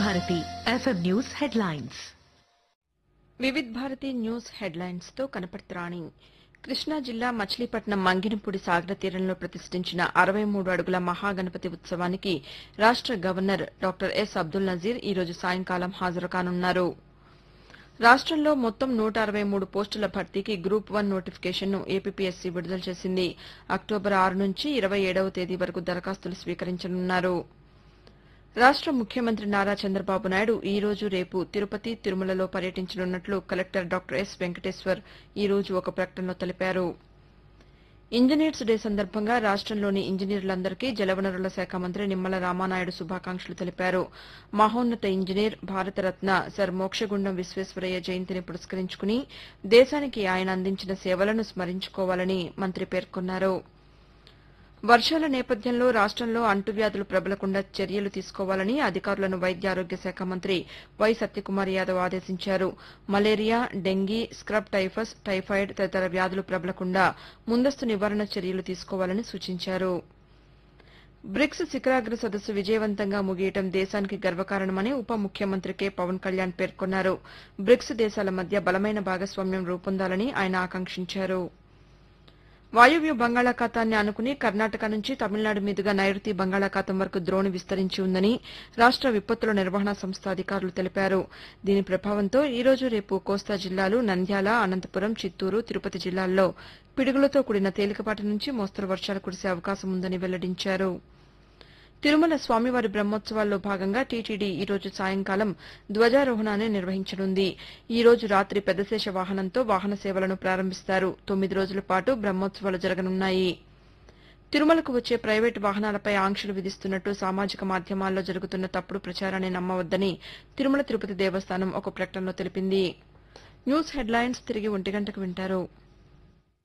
Bharati FM news headlines Vividh Bharati news headlines తో కనపడుతురాణి కృష్ణా జిల్లా మచిలీపట్నం మంగినపూడి సాగర తీరంలో ప్రతిష్ఠించిన అరవై మూడు అడుగుల మహాగణపతి ఉత్సవానికి రాష్ట governor doctor S Abdul Nazeer ఈ రోజు సాయంకాలం హాజరు కానున్నారు రాష్టంలో మొత్తం నూట అరవై మూడు పోస్టుల భర్తీకి గ్రూప్ వన్ నోటిఫికేషన్ను ఏపీపీఎస్సీ విడుదల చేసింది అక్టోబర్ ఆరు నుంచి ఇరవై ఏడవ తేదీ వరకు దరఖాస్తులు స్వీకరించనున్నారు రాష్ట ముఖ్యమంత్రి నారా చంద్రబాబు నాయుడు ఈ రోజు రేపు తిరుపతి తిరుమలలో పర్యటించనున్నట్లు కలెక్టర్ డాక్టర్ ఎస్ వెంకటేశ్వర్ ఈ రోజు ఒక ప్రకటనలో తెలిపారు ఇంజనీర్స్ డే సందర్భంగా రాష్టంలోని ఇంజనీర్లందరికీ జలవనరుల శాఖ మంత్రి నిమ్మల రామానాయుడు శుభాకాంక్షలు తెలిపారు మహోన్నత ఇంజనీర్ భారతరత్న సర్ మోక్షగుండం విశ్వేశ్వరయ్య జయంతిని పురస్కరించుకుని దేశానికి ఆయన అందించిన సేవలను స్మరించుకోవాలని మంత్రి పేర్కొన్నారు వర్షాల నేపథ్యంలో రాష్టంలో అంటువ్యాధులు ప్రబలకుండా చర్యలు తీసుకోవాలని అధికారులను వైద్య ఆరోగ్య శాఖ మంత్రి వై సత్యకుమార్ యాదవ్ ఆదేశించారు malaria dengue scrub typhus typhoid తదితర వ్యాధులు ప్రబలకుండా ముందస్తు నివారణ చర్యలు తీసుకోవాలని సూచించారు బ్రిక్స్ శిఖరాగ్ర సదస్సు విజయవంతంగా ముగియటం దేశానికి గర్వకారణమని ఉప ముఖ్యమంత్రి కె పవన్ కళ్యాణ్ పేర్కొన్నారు బ్రిక్స్ దేశాల మధ్య బలమైన భాగస్వామ్యం రూపొందాలని ఆయన ఆకాంక్షించారు వాయువ్య బంగాళాఖాతాన్ని ఆనుకుని కర్ణాటక నుంచి తమిళనాడు మీదుగా నైరుతి బంగాళాఖాతం వరకు ద్రోణి విస్తరించి ఉందని రాష్ట విపత్తుల నిర్వహణ సంస్థ అధికారులు తెలిపారు దీని ప్రభావంతో ఈ రోజు రేపు కోస్తా జిల్లాలు నంద్యాల అనంతపురం చిత్తూరు తిరుపతి జిల్లాల్లో పిడుగులతో కూడిన తేలికపాటి నుంచి మోస్తరు వర్షాలు కురిసే అవకాశం ఉందని వెల్లడించారు తిరుమల స్వామివారి బ్రహ్మోత్సవాల్లో భాగంగా టీటీడీ ఈ రోజు సాయంకాలం ధ్వజారోహణాన్ని నిర్వహించనుంది ఈ రోజు రాత్రి పెద్దశేష వాహనంతో వాహన సేవలను ప్రారంభిస్తారు తొమ్మిది రోజుల పాటు బ్రహ్మోత్సవాలు జరగనున్నాయి తిరుమలకు వచ్చే ప్రైవేటు వాహనాలపై ఆంక్షలు విధిస్తున్నట్టు సామాజిక మాధ్యమాల్లో జరుగుతున్న తప్పుడు ప్రచారాన్ని నమ్మవద్దని తిరుమల తిరుపతి దేవస్థానం ఒక ప్రకటనలో తెలిపింది న్యూస్ హెడ్లైన్స్ తిరిగి ఒంటి గంటకు వింటారు